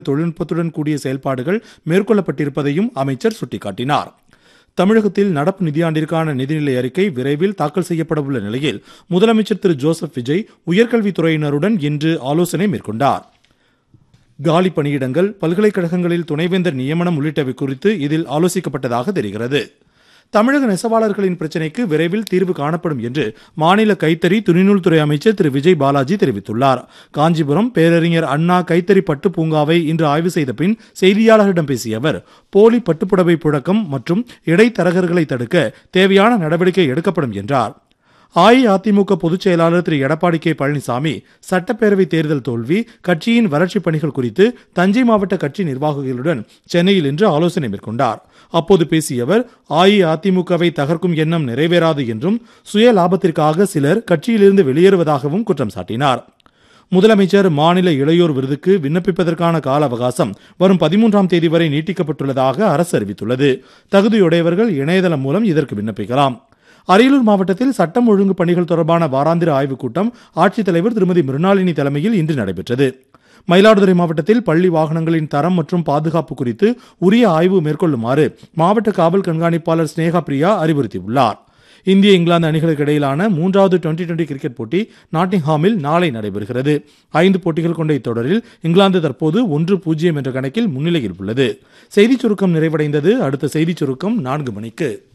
தொழில்நுட்பத்துடன் கூடிய செயல்பாடுகள் மேற்கொள்ளப்பட்டிருப்பதையும் அமைச்சர் சுட்டிக்காட்டினார் தமிழகத்தில் நடப்பு நிதியாண்டிற்கான நிதிநிலை அறிக்கை விரைவில் தாக்கல் செய்யப்பட உள்ள நிலையில் முதலமைச்சர் திரு ஜோசப் விஜய் உயர்கல்வித்துறையினருடன் இன்று ஆலோசனை மேற்கொண்டார் காலி பணியிடங்கள் பல்கலைக்கழகங்களில் துணைவேந்தர் நியமனம் உள்ளிட்டவை குறித்து இதில் ஆலோசிக்கப்பட்டதாக தெரிகிறது தமிழக நெசவாளர்களின் பிரச்சினைக்கு விரைவில் தீர்வு காணப்படும் என்று மாநில கைத்தறி துணிநூல் துறை அமைச்சர் திரு விஜய் பாலாஜி தெரிவித்துள்ளார் காஞ்சிபுரம் பேரறிஞர் அண்ணா கைத்தறி பட்டு பூங்காவை இன்று ஆய்வு செய்த பின் செய்தியாளர்களிடம் பேசிய அவர் போலி பட்டுப்புடவை புழக்கம் மற்றும் இடைத்தரகர்களை தடுக்க தேவையான நடவடிக்கை எடுக்கப்படும் என்றார் அஇஅதிமுக பொதுச் செயலாளர் திரு எடப்பாடி கே பழனிசாமி சட்டப்பேரவை தேர்தல் தோல்வி கட்சியின் வளர்ச்சிப் பணிகள் குறித்து தஞ்சை மாவட்ட கட்சி நிர்வாகிகளுடன் சென்னையில் இன்று ஆலோசனை மேற்கொண்டார் அப்போது பேசிய அவர் அஇஅதிமுகவை தகர்க்கும் எண்ணம் நிறைவேறாது என்றும் சுய லாபத்திற்காக சிலர் கட்சியிலிருந்து வெளியேறுவதாகவும் குற்றம் சாட்டினார் முதலமைச்சர் மாநில இளையோர் விருதுக்கு விண்ணப்பிப்பதற்கான கால அவகாசம் வரும் பதிமூன்றாம் தேதி வரை நீட்டிக்கப்பட்டுள்ளதாக அரசு அறிவித்துள்ளது தகுதியுடையவர்கள் இணையதளம் மூலம் இதற்கு விண்ணப்பிக்கலாம் அரியலூர் மாவட்டத்தில் சட்டம் ஒழுங்கு பணிகள் தொடர்பான வாராந்திர ஆய்வுக் கூட்டம் ஆட்சித்தலைவர் திருமதி மிருணாளினி தலைமையில் இன்று நடைபெற்றது மயிலாடுதுறை மாவட்டத்தில் பள்ளி வாகனங்களின் தரம் மற்றும் பாதுகாப்பு குறித்து உரிய ஆய்வு மேற்கொள்ளுமாறு மாவட்ட காவல் கண்காணிப்பாளர் ஸ்னேகா பிரியா அறிவுறுத்தியுள்ளார் இந்திய இங்கிலாந்து அணிகளுக்கு இடையிலான மூன்றாவது டுவெண்டி டுவெண்டி கிரிக்கெட் போட்டி நாட்டிங்ஹாமில் நாளை நடைபெறுகிறது ஐந்து போட்டிகள் கொண்ட இத்தொடரில் இங்கிலாந்து தற்போது ஒன்று பூஜ்ஜியம் என்ற கணக்கில் முன்னிலையில் உள்ளது செய்திச் சுருக்கம் நிறைவடைந்தது அடுத்த செய்திச் சுருக்கம் நான்கு மணிக்கு